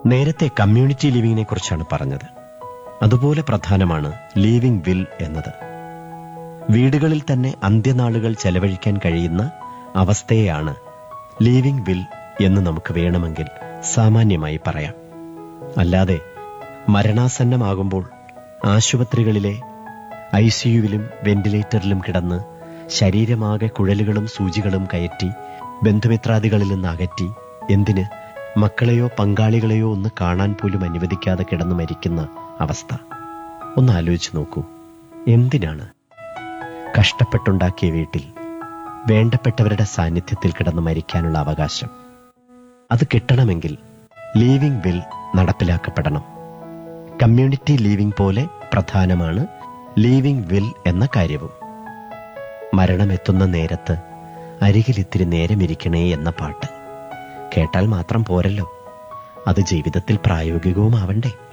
നേരത്തെ കമ്മ്യൂണിറ്റി ലിവിങ്ങിനെ കുറിച്ചാണ് പറഞ്ഞത് അതുപോലെ പ്രധാനമാണ് ലീവിംഗ് വിൽ എന്നത് വീടുകളിൽ തന്നെ അന്ത്യനാളുകൾ ചെലവഴിക്കാൻ കഴിയുന്ന അവസ്ഥയെയാണ് ലീവിംഗ് വിൽ എന്ന് നമുക്ക് വേണമെങ്കിൽ സാമാന്യമായി പറയാം അല്ലാതെ മരണാസന്നമാകുമ്പോൾ ആശുപത്രികളിലെ ഐ സിയുവിലും വെന്റിലേറ്ററിലും കിടന്ന് ശരീരമാകെ കുഴലുകളും സൂചികളും കയറ്റി ബന്ധുമിത്രാദികളിൽ നിന്ന് അകറ്റി എന്തിന് മക്കളെയോ പങ്കാളികളെയോ ഒന്ന് കാണാൻ പോലും അനുവദിക്കാതെ കിടന്ന് മരിക്കുന്ന അവസ്ഥ ഒന്ന് ആലോചിച്ച് നോക്കൂ എന്തിനാണ് കഷ്ടപ്പെട്ടുണ്ടാക്കിയ വീട്ടിൽ വേണ്ടപ്പെട്ടവരുടെ സാന്നിധ്യത്തിൽ കിടന്ന് മരിക്കാനുള്ള അവകാശം അത് കിട്ടണമെങ്കിൽ ലീവിംഗ് വിൽ നടപ്പിലാക്കപ്പെടണം കമ്മ്യൂണിറ്റി ലീവിംഗ് പോലെ പ്രധാനമാണ് ലീവിംഗ് വിൽ എന്ന കാര്യവും മരണമെത്തുന്ന നേരത്ത് അരികിലിത്തിരി നേരമിരിക്കണേ എന്ന പാട്ട് കേട്ടാൽ മാത്രം പോരല്ലോ അത് ജീവിതത്തിൽ പ്രായോഗികവുമാവണ്ടേ